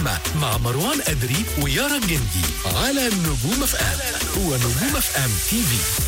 الزحمة مع مروان أدري ويارا الجندي على نجوم اف ام ونجوم اف ام تي في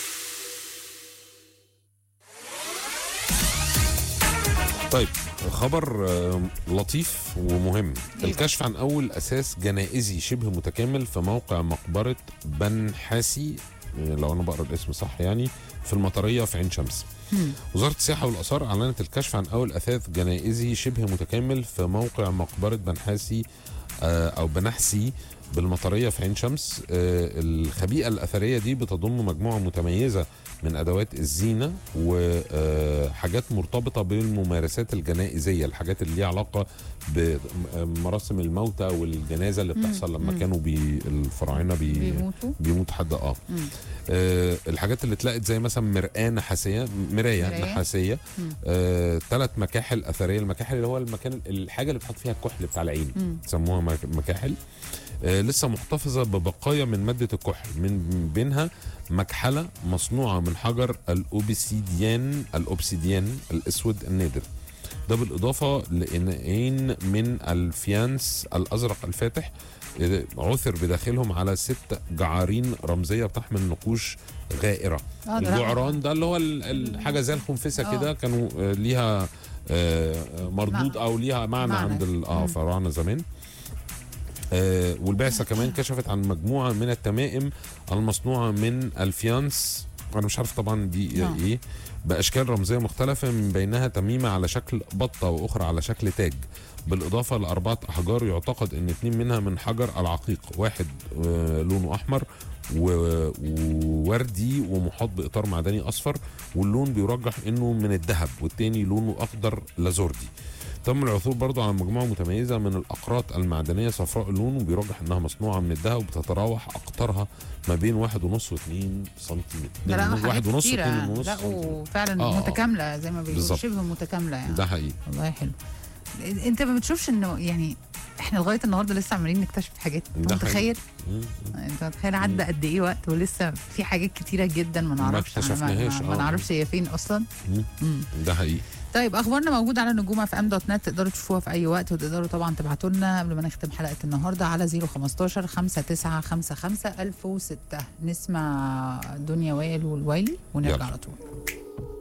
طيب خبر آه، لطيف ومهم الكشف عن اول اساس جنائزي شبه متكامل في موقع مقبره بن حاسي آه، لو انا بقرا الاسم صح يعني في المطريه في عين شمس وزاره السياحه والاثار اعلنت الكشف عن اول اثاث جنائزي شبه متكامل في موقع مقبره بنحاسي آه، او بنحسي بالمطريه في عين شمس آه، الخبيئه الاثريه دي بتضم مجموعه متميزه من ادوات الزينه وحاجات مرتبطه بالممارسات الجنائزيه الحاجات اللي ليها علاقه بمراسم الموتى والجنازه اللي بتحصل لما كانوا بي الفراعنه بي بيموتوا بيموت حد اه مم. آه، الحاجات اللي اتلقت زي مثلا مرآة نحاسية مراية مراية. نحاسية مم. آه، ثلاث مكاحل أثرية المكاحل اللي هو المكان الحاجة اللي بتحط فيها الكحل بتاع العين مم. سموها مك- مكاحل آه، لسه محتفظة ببقايا من مادة الكحل من بينها مكحلة مصنوعة من حجر الأوبسيديان الأوبسيديان الأسود النادر ده بالإضافة لإناءين من الفيانس الأزرق الفاتح آه، عثر بداخلهم على ست جعارين رمزية بتحمل نقوش غائرة اه ده لا. الجعران ده اللي هو ال- الحاجة زي الخنفسة آه. كده كانوا آه، ليها آه، مردود معنى. أو ليها معنى, معنى. عند ال- اه مم. فراعنة زمان آه، والبعثة كمان كشفت عن مجموعة من التمائم المصنوعة من الفيانس أنا مش عارف طبعا دي آه. إيه بأشكال رمزية مختلفة من بينها تميمة على شكل بطة وأخرى على شكل تاج بالإضافة لأربعة أحجار يعتقد أن اتنين منها من حجر العقيق واحد آه، لونه أحمر و- ووردي ومحاط بإطار معدني أصفر واللون بيرجح أنه من الذهب والتاني لونه أخضر لازوردي تم العثور برضه على مجموعة متميزة من الأقراط المعدنية صفراء اللون وبيرجح أنها مصنوعة من الذهب وبتتراوح أقطارها ما بين واحد ونص واثنين سنتيمتر ده لا من واحد حاجات ونص كتيرة. واثنين ونص لا سنتيمتر. وفعلا آه، آه. متكامله زي ما بيقولوا بالظبط. شبه متكامله يعني ده حقيقي والله حلو انت ما بتشوفش انه يعني احنا لغايه النهارده لسه عمالين نكتشف حاجات انت ده متخيل مم. انت متخيل عدى قد ايه وقت ولسه في حاجات كتيره جدا ما نعرفش عنها، اكتشفناهاش، ما, ما آه. نعرفش هي فين اصلا مم. مم. ده حقيقي طيب اخبارنا موجوده على نجوم اف ام دوت نت تقدروا تشوفوها في اي وقت وتقدروا طبعا تبعتوا لنا قبل ما نختم حلقه النهارده على 015 5955 1006 نسمع دنيا وائل والويلي ونرجع يلا. على طول